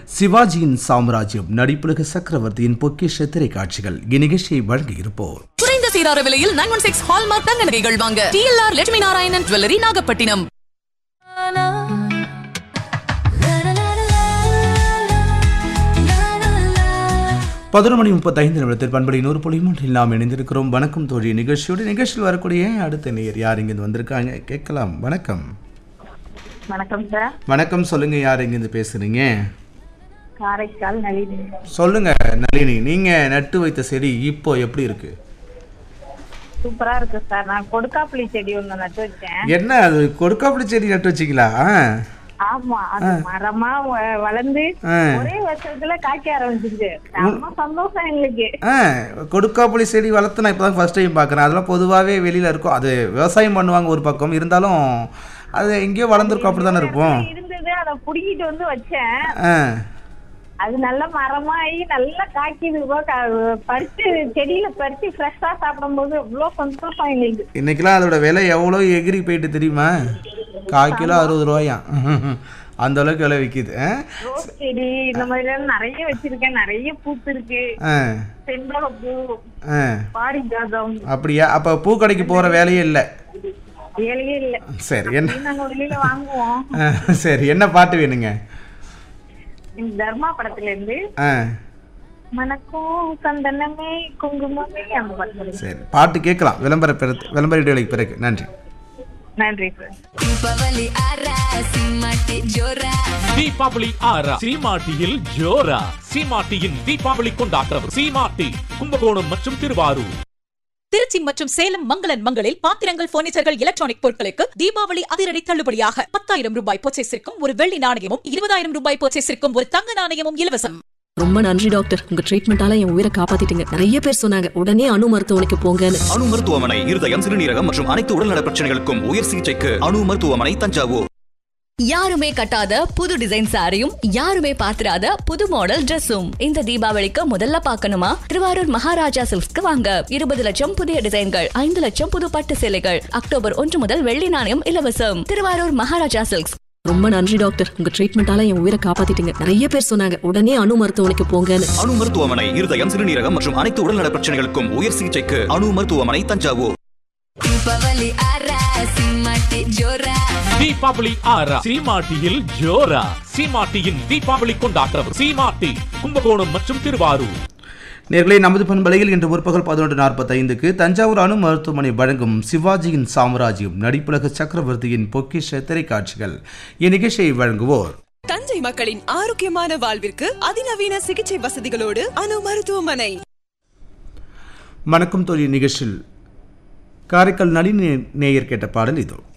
சிவாஜியின் சாம்ராஜ்யம் நடிப்புலக சக்கரவர்த்தியின் பொக்கிஷ திரைக்காட்சிகள் இந்நிகழ்ச்சியை வழங்கியிருப்போர் குறைந்த சீரார விலையில் நைன் ஒன் சிக்ஸ் ஹால்மார்க் தங்க நகைகள் வாங்க டிஎல்ஆர் லட்சுமி நாராயணன் ஜுவல்லரி நாகப்பட்டினம் பதினொரு மணி முப்பத்தைந்து நிமிடத்தில் பண்படி நூறு புள்ளி மூன்றில் நாம் இணைந்திருக்கிறோம் வணக்கம் தோழி நிகழ்ச்சியோடு நிகழ்ச்சியில் வரக்கூடிய அடுத்த நேயர் யார் இங்கிருந்து வந்திருக்காங்க கேட்கலாம் வணக்கம் வணக்கம் சார் வணக்கம் சொல்லுங்க யார் இங்கிருந்து பேசுறீங்க காரைக்கால் நளினி சொல்லுங்க நளினி நீங்க நட்டு வைத்த செடி இப்போ எப்படி இருக்கு சூப்பரா இருக்கு சார் நான் கொடுக்காப்புளி செடி ஒண்ணு நட்டு வச்சேன் என்ன அது கொடுக்காப்புளி செடி நட்டு வச்சிங்களா ஆமா அது மரமா வ- வளர்ந்து ஆ. ஒரே வருஷத்துல காய்க்க ஆரம்பிச்சிருச்சு ரொம்ப சந்தோஷம் எங்களுக்கு ஆ கொடுக்காப்புளி செடி வளர்த்து நான் இப்போ தான் ஃபஸ்ட் டைம் பார்க்குறேன் அதெல்லாம் பொதுவாகவே வெளியில் இருக்கும் அது விவசாயம் பண்ணுவாங்க ஒரு பக்கம் இருந்தாலும் அது எங்கேயோ வளர்ந்துருக்கும் அப்படி தானே இருக்கும் இருந்தது அதை புடுங்கிட்டு வந்து வச்சேன் ஆ அது நல்ல மரமாயி நல்லா காய்க்குது இப்போ க- பறிச்சு செடியில பறிச்சு ஃப்ரெஷ்ஷா சாப்பிடும்போது இவ்வளவு சந்தோஷம் எங்களுக்கு இன்னைக்கெல்லாம் அதோட விலை எவ்வளோ எகிரி போயிட்டு தெரியுமா கால் கிலோ அறுபது ரூபாயாம் அந்த அளவுக்கு விலை விற்கிது ஆ ரோஸ் செடி இந்த மாதிரி எல்லாம் நிறைய வச்சிருக்கேன் நிறைய பூத்து இருக்கு ஆ செண்பகப்பூ ஆ பாரிஜாதம் அப்படியா அப்போ பூக்கடைக்கு போகிற வேலையே இல்லை வேலையே இல்ல சரி என்ன இது நாங்க வெளியில வாங்குவோம் ஆ, சரி என்ன பாட்டு வேணுங்க இந்த தர்மா படத்துல இருந்து ஆ மணக்கும் சந்தனமே குங்குமமே அந்த பாட்டு சரி பாட்டு கேட்கலாம் விளம்பர பிறகு விளம்பர இடைவெளிக்கு பிறகு நன்றி நன்றி சார் ದೀಪಾವಳಿ ಆರ ಸಿಂಹಕ್ಕೆ ಜೋರ தீபாவளி ஆரா சீமாட்டியில் ஜோரா சீமாட்டியின் தீபாவளி கொண்டாட்டம் சீமாட்டி கும்பகோணம் மற்றும் திருவாரூர் திருச்சி மற்றும் சேலம் மங்களன் மங்களில் பாத்திரங்கள் பர்னிச்சர்கள் எலக்ட்ரானிக் பொருட்களுக்கு தீபாவளி அதிரடி தள்ளுபடியாக பத்தாயிரம் ரூபாய் பர்ச்சேஸிற்கும் ஒரு வெள்ளி நாணயமும் இருபதாயிரம் ரூபாய் பர்ச்சேஸிற்கும் ஒரு தங்க நாணயமும் இலவசம் ரொம்ப நன்றி டாக்டர் உங்க ட்ரீட்மெண்டால என் உயிரை காப்பாத்திட்டீங்க நிறைய பேர் சொன்னாங்க உடனே அணு மருத்துவமனைக்கு போங்கன்னு அணு மருத்துவமனை இருதயம் சிறுநீரகம் மற்றும் அனைத்து உடல்நல பிரச்சனைகளுக்கும் உயர் சிகிச்சைக்கு அணு மருத்துவமனை தஞ்சாவூர் யாருமே கட்டாத புது டிசைன் சாரியும் யாருமே பாத்திராத புது மாடல் Dressum இந்த தீபாவளிக்கு முதல்ல பார்க்கணுமா திருவாரூர் மகாராஜா சில்க்ஸ்க்கு வாங்க இருபது லட்சம் புதிய டிசைன்கள் ஐந்து லட்சம் புது பட்டு சேலைகள் அக்டோபர் ஒன்று முதல் வெள்ளி நாணயம் இலவசம் திருவாரூர் மகாராஜா சில்க்ஸ் ரொம்ப நன்றி டாக்டர் உங்க ட்ரீட்மெண்டால என் உயிரை காப்பாத்திட்டீங்க நிறைய பேர் சொன்னாங்க உடனே அணு மருத்துவமனைக்கு போங்கன்னு அணு மருத்துவமனை இருதயம் சிறுநீரகம் மற்றும் அனைத்து உடல்நல பிரச்சனைகளுக்கும் உயர் சிகிச்சைக்கு அணு மருத்துவமனை தஞ்சாவூர் ದೀಪಾವಳಿ ಆರ ಸಿಂಹಕ್ಕೆ ಜೋರ தீபாவளி ஆரா சீமாட்டியில் ஜோரா சீமாட்டியின் தீபாவளி கொண்டாட்டம் சீமாட்டி கும்பகோணம் மற்றும் திருவாரூர் நேர்களை நமது பண்பலையில் இன்று முற்பகல் பதினொன்று நாற்பத்தைந்துக்கு தஞ்சாவூர் அணு மருத்துவமனை வழங்கும் சிவாஜியின் சாம்ராஜ்யம் நடிப்புலக சக்கரவர்த்தியின் பொக்கிஷ திரைக்காட்சிகள் இந்நிகழ்ச்சியை வழங்குவோர் தஞ்சை மக்களின் ஆரோக்கியமான வாழ்விற்கு அதிநவீன சிகிச்சை வசதிகளோடு அணு மருத்துவமனை வணக்கம் தொழில் நிகழ்ச்சியில் காரைக்கால் நளினி நேயர் கேட்ட பாடல் இதோ